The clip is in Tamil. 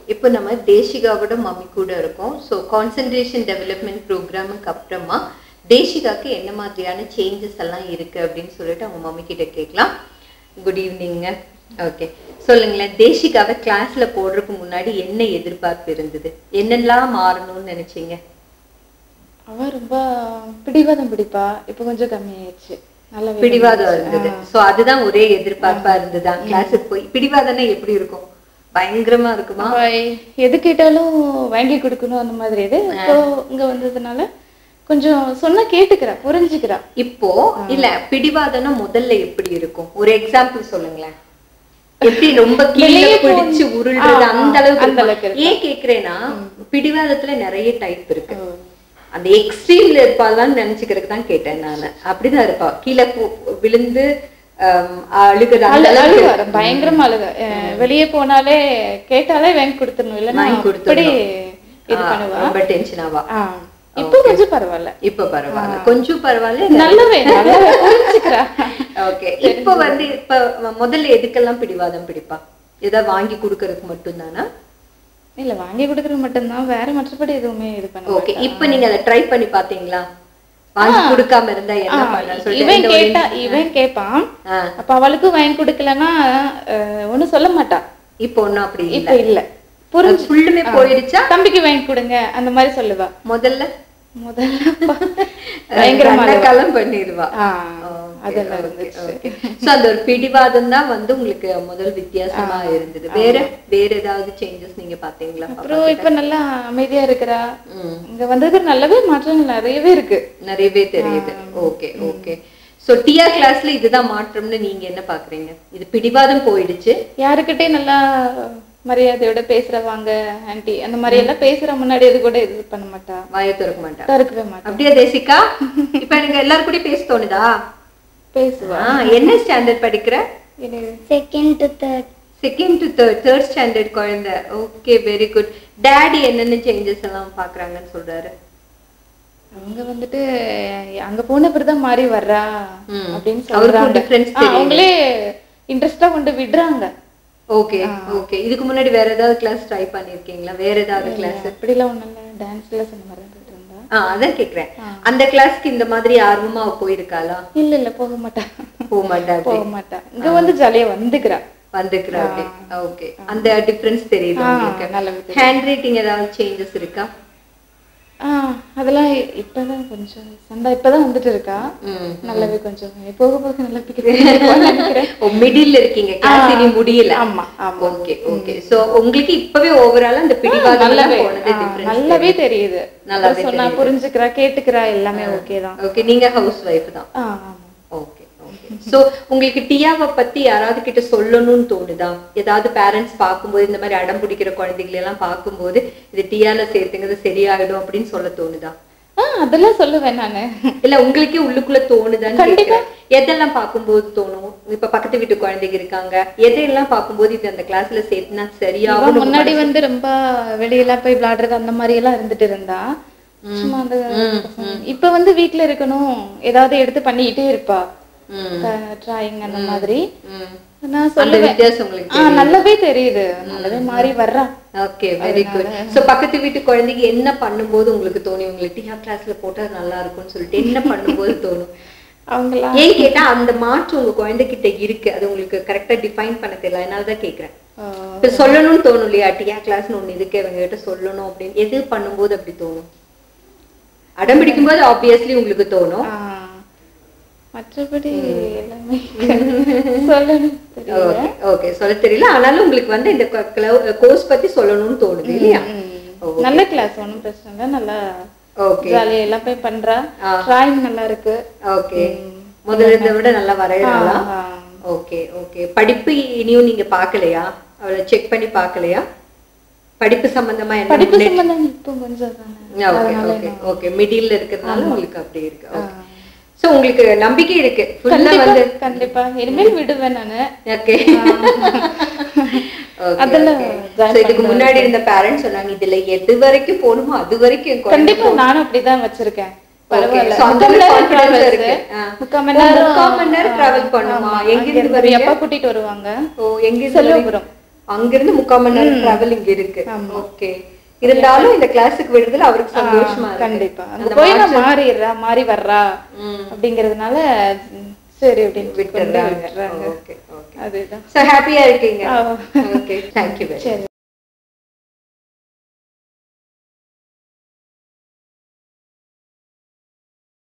இப்போ நம்ம தேசிகாவோட மம்மி கூட இருக்கோம் ஸோ கான்சன்ட்ரேஷன் டெவலப்மெண்ட் ப்ரோக்ராமுக்கு அப்புறமா தேசிகாக்கு என்ன மாதிரியான சேஞ்சஸ் எல்லாம் இருக்கு அப்படின்னு சொல்லிட்டு அவங்க மம்மி கிட்ட கேட்கலாம் குட் ஈவினிங்க ஓகே சொல்லுங்களேன் தேசிகாவை கிளாஸ்ல போடுறதுக்கு முன்னாடி என்ன எதிர்பார்ப்பு இருந்தது என்னெல்லாம் மாறணும்னு நினைச்சீங்க அவ ரொம்ப பிடிவாதம் பிடிப்பா இப்ப கொஞ்சம் கம்மியாயிடுச்சு நல்லா பிடிவாதம் இருந்தது சோ அதுதான் ஒரே எதிர்பார்ப்பா இருந்ததா கிளாஸுக்கு போய் பிடிவாதம்னா எப்படி இருக்கும் பயங்கரமா இருக்குமா அவ எது கேட்டாலும் வாங்கி கொடுக்கணும் அந்த மாதிரி இது இப்போ இங்க வந்ததுனால கொஞ்சம் சொன்னா கேட்டுக்கிறா புரிஞ்சுக்கிறா இப்போ இல்ல பிடிவாதம்னா முதல்ல எப்படி இருக்கும் ஒரு எக்ஸாம்பிள் சொல்லுங்களேன் எப்படி ரொம்ப கீழே வெளியே பிடிச்சு போன்- உருள்றது ஆ, அந்த அளவுக்கு அந்த அளவுக்கு இருக்குமா? ஏன் கேக்குறேன்னா பிடிவாதத்துல நிறைய டைப் இருக்கு அந்த எக்ஸ்ட்ரீம்ல இருப்பாளான்னு நினைச்சுக்கிறதுக்கு தான் கேட்டேன் நானு அப்படிதான் இருப்பா கீழே போ- விழுந்து ஆம், அழுகுறது அந்த அழு அளவுக்கு அழுவாரு பயங்கரமா அழுக அஹ் வெளியே போனாலே கேட்டாலே வாங்கி கொடுத்துடணும் இல்லைன்னா வாங்கி அப்படி கொடுத்துடணும். இது ஆ, பண்ணுவா ரொம்ப டென்ஷன் ஆவா ஆ, இப்போ கொஞ்சம் பரவாயில்ல இப்ப பரவாயில்ல கொஞ்சம் பரவாயில்ல நல்லாவே நல்லாவே புரிஞ்சுக்கிறா ஓகே இப்ப வந்து இப்ப முதல்ல எதுக்கெல்லாம் பிடிவாதம் பிடிப்பா ஏதாவது வாங்கி கொடுக்கறதுக்கு மட்டும்தானா இல்ல வாங்கி கொடுக்கறது மட்டும்தான் வேற மற்றபடி எதுவுமே இது பண்ண ஓகே இப்ப நீங்க அதை ட்ரை பண்ணி பாத்தீங்களா வாங்கி கொடுக்காம இருந்தா என்ன பண்ண சொல்லிட்டு இவன் இந்த ஒரு- கேட்டா இவன் கேட்பான் ஆ, அப்ப அவளுக்கும் வாங்கி கொடுக்கலன்னா அஹ், ஒண்ணும் சொல்ல மாட்டா இப்போ ஒண்ணும் அப்படி இல்ல இப்ப இல்ல புரிஞ்சு ஃபுல்லுமே போயிடுச்சா தம்பிக்கு வாங்கி கொடுங்க அந்த மாதிரி சொல்லுவா முதல்ல முதல்ல அப்பா பயங்கரமா அழுவா. கணக்கெல்லாம் பண்ணிடுவா ஆ, Okay, அதெல்லாம் okay, இருந்துச்சு okay. So, அந்த ஒரு பிடிவாதம் தான் வந்து உங்களுக்கு முதல் வித்தியாசமா இருந்தது வேற வேற ஏதாவது சேஞ்சஸ் நீங்க பாத்தீங்களா அப்புறம் இப்ப நல்லா அமைதியா இருக்கிறா ம். இங்க வந்ததுக்கு நல்லாவே மாற்றங்கள் நிறையவே இருக்கு நிறையவே தெரியுது ஓகே ஓகே சோ டிஆர் கிளாஸ்ல இதுதான் மாற்றம்னு நீங்க என்ன பாக்குறீங்க இது பிடிவாதம் போயிடுச்சு யாருக்கிட்டே நல்லா மரியாதையோட பேசுறவாங்க ஆன்ட்டி அந்த மாதிரி எல்லாம் பேசுற முன்னாடி இது கூட இது பண்ண மாட்டா வாயை திறக்க மாட்டா தடுக்கவே மாட்டா அப்படியா தேசிகா இப்ப எனக்கு எல்லாரும் கூட பேச தோணுதா பேசுவா ஆ, என்ன ஸ்டாண்டர்ட் படிக்கிற இது second to third second to third third standard குழந்தை ஓகே வெரி குட் டேடி என்னென்ன சேஞ்சஸ் எல்லாம் பாக்குறாங்கன்னு சொல்றாரு அவங்க வந்துட்டு அங்க போன பிறகுதான் மாறி வர்றா ம். அப்படின்னு அவருக்கும் சொல்றாங்க difference ஆ, அவங்களே இன்ட்ரெஸ்டா கொண்டு விடுறாங்க ஓகே ஓகே இதுக்கு முன்னாடி வேற ஏதாவது கிளாஸ் ட்ரை பண்ணிருக்கீங்களா வேற ஏதாவது கிளாஸ் அப்படிலாம் ஒண்ணும் இல்ல டான்ஸ் கிளாஸ் அந்த மாதிரி தான் போயிட்டு இருந்தா ஆ அதான் கேக்குறேன் அந்த கிளாஸ்க்கு இந்த மாதிரி ஆர்வமா அவ போயிருக்காளா இல்ல இல்ல போக மாட்டா போக மாட்டா அப்படி போக மாட்டா இங்க வந்து ஜாலியா வந்துக்கிறா வந்துக்கிறா அப்படி ஓகே அந்த டிஃபரன்ஸ் தெரியுது ஆ, உங்களுக்கு நல்லாவே ஹேண்ட் ரைட்டிங் ஏதாவது சேஞ்சஸ் இருக்கா ஆ அதெல்லாம் இ- இப்பதான் கொஞ்சம் சண்டை இப்பதான் வந்துட்டு இருக்கா ம் நல்லாவே கொஞ்சம் போக போக நல்லா பிக்க நினைக்கிறேன் ஓ மிடில் இருக்கீங்க கிளாஸ் இனி முடியல ஆமா ஆமா ஓகே ஓகே சோ உங்களுக்கு இப்பவே ஓவரால் அந்த பிடிவாதம் நல்லாவே போனது ஆ, டிஃபரன்ஸ் நல்லாவே தெரியுது நல்லாவே அப்புறம் சொன்னா புரிஞ்சுக்கிறா கேட்டுக்கிறா எல்லாமே ஓகே தான் ஓகே நீங்க ஹவுஸ் ஒய்ஃப் தான் ஆ, ஆமா ஓகே ஓகே சோ உங்களுக்கு டியாவை பத்தி யாராவது கிட்ட சொல்லணும்னு தோணுதா ஏதாவது பேரண்ட்ஸ் பார்க்கும்போது இந்த மாதிரி அடம் பிடிக்கிற குழந்தைகளை எல்லாம் பார்க்கும்போது இது டியால சேர்த்துங்க இது சரியாயிடும் அப்படின்னு சொல்ல தோணுதா ஆ அதெல்லாம் சொல்லுவேன் நானு இல்ல உங்களுக்கே உள்ளுக்குள்ள தோணுதான்னு கேக்குறேன் எதெல்லாம் பார்க்கும்போது தோணும் இப்ப பக்கத்து வீட்டு குழந்தைங்க இருக்காங்க எதையெல்லாம் பார்க்கும்போது இது அந்த கிளாஸ்ல சேர்த்துனா இவ சரியாகும் முன்னாடி வந்து ரொம்ப வெளியெல்லாம் போய் விளையாடுறது அந்த மாதிரி எல்லாம் இருந்துட்டு இருந்தா சும்மா அந்த இப்ப வந்து வீட்ல இருக்கணும் ஏதாவது எடுத்து பண்ணிக்கிட்டே இருப்பா ம், டிராயிங் அந்த மாதிரி ம். நான் அந்த சொல்லுவேன் வித்தியாசம் உங்களுக்கு ஆ நல்லாவே தெரியுது நல்லாவே மாறி வர்றா ஓகே வெரி குட் சோ பக்கத்து வீட்டு குழந்தைங்க என்ன பண்ணும்போது உங்களுக்கு தோணும் உங்களுக்கு டியா கிளாஸ்ல போட்டா நல்லா இருக்கும்னு சொல்லிட்டு என்ன பண்ணும்போது தோணும் அவங்களா ஏன் கேட்டா அந்த மாற்றம் உங்க குழந்தைகிட்ட இருக்கு அது உங்களுக்கு கரெக்டா டிஃபைன் பண்ண தெரியல அதனால தான் கேக்குறேன் ஆ, இப்ப சொல்லணும்னு தோணும் இல்லையா டியா கிளாஸ்னு ஒண்ணு இருக்கு இவங்க கிட்ட சொல்லணும் அப்படின்னு எது பண்ணும்போது அப்படி தோணும் அடம் பிடிக்கும்போது ஆப்வியஸ்லி உங்களுக்கு தோணும் ஆ. மற்றபடி எல்லாமே சொல்லணும் தெரியல ஓகே ஓகே சொல்ல தெரியல ஆனாலும் உங்களுக்கு வந்து இந்த கோர்ஸ் பத்தி சொல்லணும்னு தோணுது இல்லையா ம். நல்ல கிளாஸ் ஒன்றும் பிரச்சனை இல்லை நல்லா ஓகே ஜாலியா எல்லாம் போய் பண்றா டிராயிங் நல்லா இருக்கு ஓகே முதல்ல இருந்த விட நல்லா வரையறாளா ஆ. ஓகே ஓகே படிப்பு இனியும் நீங்க பார்க்கலையா அவளை செக் பண்ணி பார்க்கலையா படிப்பு சம்பந்தமா என்ன படிப்பு சம்பந்தம் இப்போ கொஞ்சம் தானே ஓகே ஓகே ஓகே மிடில்ல இருக்கிறதுனால உங்களுக்கு அப்படி இருக்கு ஓகே சோ உங்களுக்கு நம்பிக்கை இருக்கு ஃபுல்லா கண்டிப்பா வந்து கண்டிப்பா இனிமேல் விடுவேன் நானு ஓகே அதெல்லாம் join இதுக்கு முன்னாடி இருந்த பேரண்ட்ஸ் சொன்னாங்க இதுல எது வரைக்கும் போகணுமோ அது வரைக்கும் என் குழந்தை கண்டிப்பா நானும் அப்படிதான் வச்சிருக்கேன் பரவாயில்ல so அந்த முக்கால் மணி நேரம் confidence travels. இருக்கு. ஆ. முக்கால் மணி ஓ, நேரம் முக்கால் மணி நேரம் travel பண்ணுமா? ஆமா. எங்கிருந்து அங்கிருந்து வரீங்க? எப்பா கூட்டிட்டு வருவாங்க ஓ எங்க இருந்து செல்வபுரம் அங்கிருந்து முக்கால் மணி நேரம் டிராவலிங் இருக்கு ஓகே இருந்தாலும் இந்த கிளாஸுக்கு விடுறதுல அவருக்கு சந்தோஷமா இருக்கு கண்டிப்பா அங்க போய் நான் மாறிடுறா மாறி வர்றா அப்படிங்கறதுனால ம், சரி அப்படின்னு கொண்டு விட்டுறாங்க விட்டுறாங்க ஓகே ஓகே அதுதான் சோ ஹாப்பியா இருக்கீங்க ஓகே தேங்க்யூ வெரி சரி